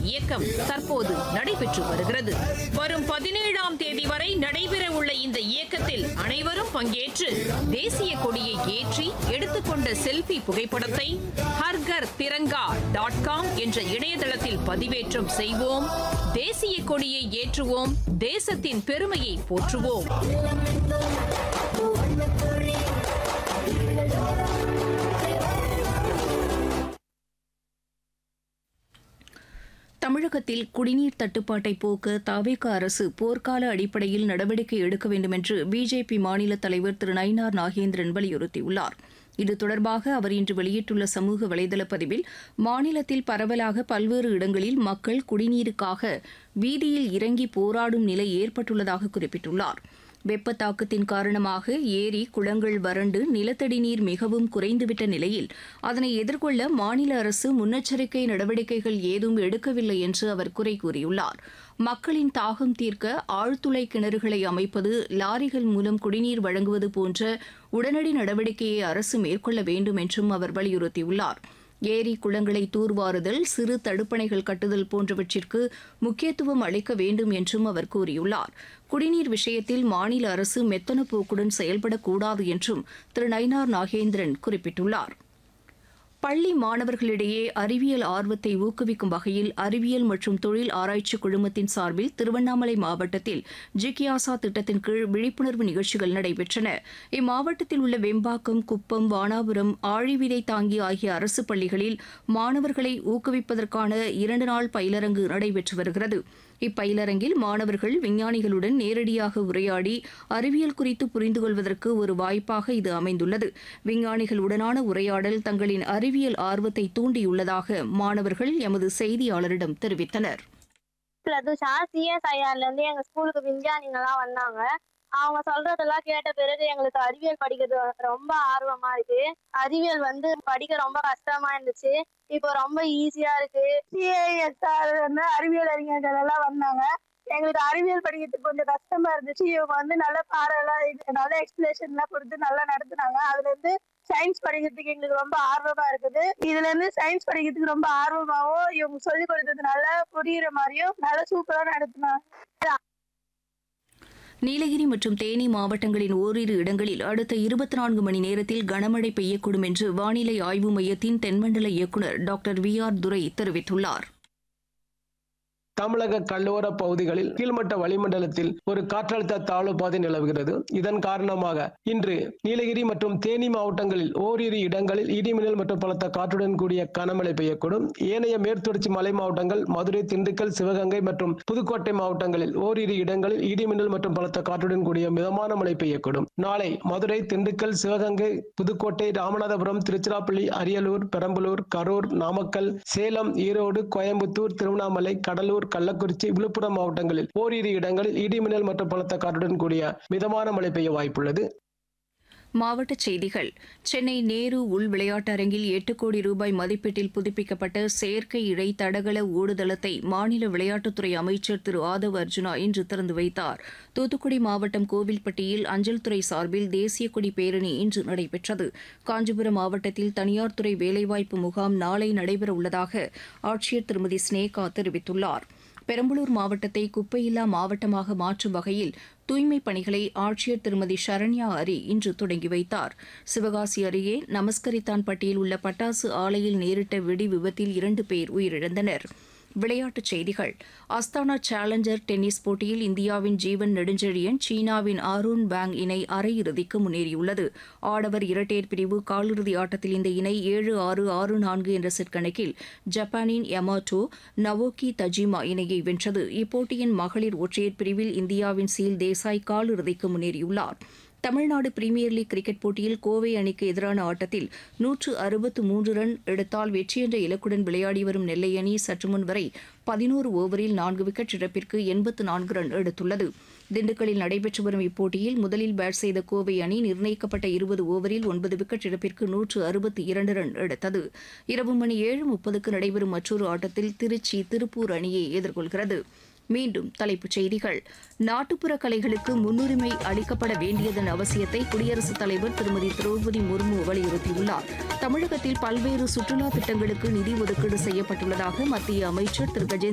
இயக்கம் தற்போது நடைபெற்று வருகிறது வரும் பதினேழாம் தேதி வரை நடைபெற உள்ள இந்த இயக்கத்தில் அனைவரும் பங்கேற்று தேசிய கொடியை ஏற்றி எடுத்துக்கொண்ட செல்ஃபி புகைப்படத்தை ஹர்கர் திரங்கா டாட் காம் என்ற இணையதளத்தில் பதிவேற்றம் செய்வோம் தேசிய கொடியை ஏற்றுவோம் தேசத்தின் பெருமையை போற்றுவோம் தமிழகத்தில் குடிநீர் தட்டுப்பாட்டை போக்க தவேக அரசு போர்க்கால அடிப்படையில் நடவடிக்கை எடுக்க வேண்டும் என்று பிஜேபி மாநில தலைவர் திரு நயினார் நாகேந்திரன் வலியுறுத்தியுள்ளார் இது தொடர்பாக அவர் இன்று வெளியிட்டுள்ள சமூக வலைதள பதிவில் மாநிலத்தில் பரவலாக பல்வேறு இடங்களில் மக்கள் குடிநீருக்காக வீதியில் இறங்கி போராடும் நிலை ஏற்பட்டுள்ளதாக குறிப்பிட்டுள்ளார் வெப்பத்தாக்கத்தின் காரணமாக ஏரி குளங்கள் வறண்டு நிலத்தடி நீர் மிகவும் குறைந்துவிட்ட நிலையில் அதனை எதிர்கொள்ள மாநில அரசு முன்னெச்சரிக்கை நடவடிக்கைகள் ஏதும் எடுக்கவில்லை என்று அவர் குறை கூறியுள்ளார் மக்களின் தாகம் தீர்க்க ஆழ்துளை கிணறுகளை அமைப்பது லாரிகள் மூலம் குடிநீர் வழங்குவது போன்ற உடனடி நடவடிக்கையை அரசு மேற்கொள்ள வேண்டும் என்றும் அவர் வலியுறுத்தியுள்ளார் ஏரி குளங்களை தூர்வாறுதல் சிறு தடுப்பணைகள் கட்டுதல் போன்றவற்றிற்கு முக்கியத்துவம் அளிக்க வேண்டும் என்றும் அவர் கூறியுள்ளார் குடிநீர் விஷயத்தில் மாநில அரசு மெத்தன போக்குடன் செயல்படக்கூடாது என்றும் திரு நயினார் நாகேந்திரன் குறிப்பிட்டுள்ளார் பள்ளி மாணவர்களிடையே அறிவியல் ஆர்வத்தை ஊக்குவிக்கும் வகையில் அறிவியல் மற்றும் தொழில் ஆராய்ச்சி குழுமத்தின் சார்பில் திருவண்ணாமலை மாவட்டத்தில் ஜிகியாசா திட்டத்தின் கீழ் விழிப்புணர்வு நிகழ்ச்சிகள் நடைபெற்றன இம்மாவட்டத்தில் உள்ள வெம்பாக்கம் குப்பம் வானாபுரம் ஆழிவிதை தாங்கி ஆகிய அரசு பள்ளிகளில் மாணவர்களை ஊக்குவிப்பதற்கான இரண்டு நாள் பயிலரங்கு நடைபெற்று வருகிறது இப்பயிலரங்கில் மாணவர்கள் விஞ்ஞானிகளுடன் நேரடியாக உரையாடி அறிவியல் குறித்து புரிந்து கொள்வதற்கு ஒரு வாய்ப்பாக இது அமைந்துள்ளது விஞ்ஞானிகளுடனான உரையாடல் தங்களின் அறிவியல் ஆர்வத்தை தூண்டியுள்ளதாக மாணவர்கள் எமது செய்தியாளரிடம் தெரிவித்தனர் பிரதுஷா சிஎஸ்ஐஆர்ல இருந்து எங்க ஸ்கூலுக்கு விஞ்ஞானிங்கெல்லாம் வந்தாங்க அவங்க சொல்றதெல்லாம் கேட்ட பிறகு எங்களுக்கு அறிவியல் படிக்கிறது ரொம்ப ஆர்வமா இருக்கு அறிவியல் வந்து படிக்க ரொம்ப கஷ்டமா இருந்துச்சு இப்போ ரொம்ப ஈஸியா இருக்கு சிஐஎஸ்ஆர் வந்து அறிவியல் அறிஞர்கள் எல்லாம் வந்தாங்க எங்களுக்கு அறிவியல் படிக்கிறதுக்கு கொஞ்சம் கஷ்டமா இருந்துச்சு இவங்க வந்து நல்ல பாடம் எல்லாம் இது- நல்ல எக்ஸ்பிளேஷன் எல்லாம் கொடுத்து நல்லா நடத்துனாங்க அதுல இருந்து சயின்ஸ் படிக்கிறதுக்கு எங்களுக்கு ரொம்ப ஆர்வமா இருக்குது இதுல இருந்து சயின்ஸ் படிக்கிறதுக்கு ரொம்ப ஆர்வமாவும் இவங்க சொல்லி கொடுத்தது நல்லா புரியுற மாதிரியும் நல்லா சூப்பரா நடத்துனாங்க நீலகிரி மற்றும் தேனி மாவட்டங்களின் ஓரிரு இடங்களில் அடுத்த இருபத்தி நான்கு மணி நேரத்தில் கனமழை பெய்யக்கூடும் என்று வானிலை ஆய்வு மையத்தின் தென்மண்டல இயக்குநர் டாக்டர் வி ஆர் துரை தெரிவித்துள்ளார் தமிழக கடலோர பகுதிகளில் கீழ்மட்ட வளிமண்டலத்தில் ஒரு காற்றழுத்த தாழ்வு பாதை நிலவுகிறது இதன் காரணமாக இன்று நீலகிரி மற்றும் தேனி மாவட்டங்களில் ஓரிரு இடங்களில் இடிமின்னல் மற்றும் பலத்த காற்றுடன் கூடிய கனமழை பெய்யக்கூடும் ஏனைய மேற்குத்தொடர்ச்சி மலை மாவட்டங்கள் மதுரை திண்டுக்கல் சிவகங்கை மற்றும் புதுக்கோட்டை மாவட்டங்களில் ஓரிரு இடங்களில் இடிமின்னல் மற்றும் பலத்த காற்றுடன் கூடிய மிதமான மழை பெய்யக்கூடும் நாளை மதுரை திண்டுக்கல் சிவகங்கை புதுக்கோட்டை ராமநாதபுரம் திருச்சிராப்பள்ளி அரியலூர் பெரம்பலூர் கரூர் நாமக்கல் சேலம் ஈரோடு கோயம்புத்தூர் திருவண்ணாமலை கடலூர் கள்ளக்குறிச்சி விழுப்புரம் மாவட்டங்களில் ஓரிரு இடங்களில் இடிமின்னல் மற்றும் பலத்த காற்றுடன் கூடிய மிதமான மழை பெய்ய வாய்ப்புள்ளது மாவட்டச் செய்திகள் சென்னை நேரு உள் விளையாட்டரங்கில் எட்டு கோடி ரூபாய் மதிப்பீட்டில் புதுப்பிக்கப்பட்ட செயற்கை இழை தடகள ஓடுதளத்தை மாநில விளையாட்டுத்துறை அமைச்சர் திரு ஆதவ் அர்ஜுனா இன்று திறந்து வைத்தார் தூத்துக்குடி மாவட்டம் கோவில்பட்டியில் அஞ்சல் துறை சார்பில் தேசிய கொடி பேரணி இன்று நடைபெற்றது காஞ்சிபுரம் மாவட்டத்தில் தனியார் துறை வேலைவாய்ப்பு முகாம் நாளை நடைபெற உள்ளதாக ஆட்சியர் திருமதி ஸ்னேகா தெரிவித்துள்ளார் பெரம்பலூர் மாவட்டத்தை குப்பையில்லா மாவட்டமாக மாற்றும் வகையில் தூய்மைப் பணிகளை ஆட்சியர் திருமதி சரண்யா அரி இன்று தொடங்கி வைத்தார் சிவகாசி அருகே நமஸ்கரித்தான்பட்டியில் உள்ள பட்டாசு ஆலையில் நேரிட்ட வெடி விபத்தில் இரண்டு பேர் உயிரிழந்தனர் விளையாட்டுச் செய்திகள் அஸ்தானா சேலஞ்சர் டென்னிஸ் போட்டியில் இந்தியாவின் ஜீவன் நெடுஞ்செழியன் சீனாவின் ஆரூன் பேங் இணை அரையிறுதிக்கு முன்னேறியுள்ளது ஆடவர் இரட்டையர் பிரிவு காலிறுதி ஆட்டத்தில் இந்த இணை ஏழு ஆறு ஆறு நான்கு என்ற செட் கணக்கில் ஜப்பானின் யமாட்டோ நவோக்கி தஜிமா இணையை வென்றது இப்போட்டியின் மகளிர் ஒற்றையர் பிரிவில் இந்தியாவின் சீல் தேசாய் காலிறுதிக்கு முன்னேறியுள்ளார் தமிழ்நாடு பிரீமியர் லீக் கிரிக்கெட் போட்டியில் கோவை அணிக்கு எதிரான ஆட்டத்தில் நூற்று அறுபத்து மூன்று ரன் எடுத்தால் வெற்றி என்ற இலக்குடன் விளையாடி வரும் நெல்லை அணி சற்று முன் வரை பதினோரு ஓவரில் நான்கு விக்கெட் இழப்பிற்கு எண்பத்து நான்கு ரன் எடுத்துள்ளது திண்டுக்கல்லில் நடைபெற்று வரும் இப்போட்டியில் முதலில் பேட் செய்த கோவை அணி நிர்ணயிக்கப்பட்ட இருபது ஓவரில் ஒன்பது விக்கெட் இழப்பிற்கு நூற்று அறுபத்தி இரண்டு ரன் எடுத்தது இரவு மணி ஏழு முப்பதுக்கு நடைபெறும் மற்றொரு ஆட்டத்தில் திருச்சி திருப்பூர் அணியை எதிர்கொள்கிறது மீண்டும் தலைப்புச் செய்திகள் நாட்டுப்புற கலைகளுக்கு முன்னுரிமை அளிக்கப்பட வேண்டியதன் அவசியத்தை குடியரசுத் தலைவர் திருமதி திரௌபதி முர்மு வலியுறுத்தியுள்ளார் தமிழகத்தில் பல்வேறு சுற்றுலா திட்டங்களுக்கு நிதி ஒதுக்கீடு செய்யப்பட்டுள்ளதாக மத்திய அமைச்சர் திரு கஜேந்திர